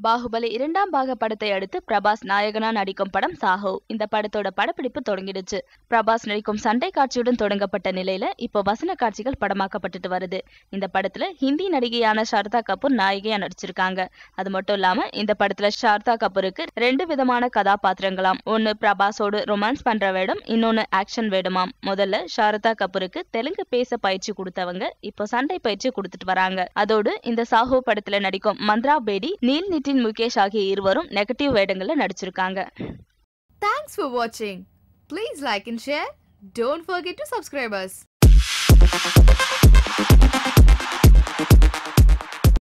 பாகுபலி இரண்டாம் பாக படத்தை அடுத்து பிரபாஸ் நாயகனா நடிக்கும் படம் சாஹோ இந்த படத்தோட படப்பிடிப்பு தொடங்கிடுச்சு பிரபாஸ் நடிக்கும் சண்டை காட்சியுடன் தொடங்கப்பட்ட நிலையில இப்போ வசன காட்சிகள் படமாக்கப்பட்டுட்டு வருது இந்த படத்துல ஹிந்தி நடிகையான சாரதா கபூர் நாயகியா நடிச்சிருக்காங்க அது மட்டும் இல்லாம இந்த படத்துல சாரதா கபூருக்கு ரெண்டு விதமான கதாபாத்திரங்களாம் ஒன்னு பிரபாஸோடு ரொமான்ஸ் பண்ற வேடம் இன்னொன்னு ஆக்ஷன் வேடமாம் முதல்ல சாரதா கபூருக்கு தெலுங்கு பேச பயிற்சி கொடுத்தவங்க இப்போ சண்டை பயிற்சி கொடுத்துட்டு வராங்க அதோடு இந்த சாஹோ படத்துல நடிக்கும் மந்த்ரா பேடி நீல் நிட்டின் முகேஷ் ஆகிய இருவரும் நெகட்டிவ் வேடங்கள்ல நடிச்சிருக்காங்க Thanks for watching. Please like and share. Don't forget to subscribe us.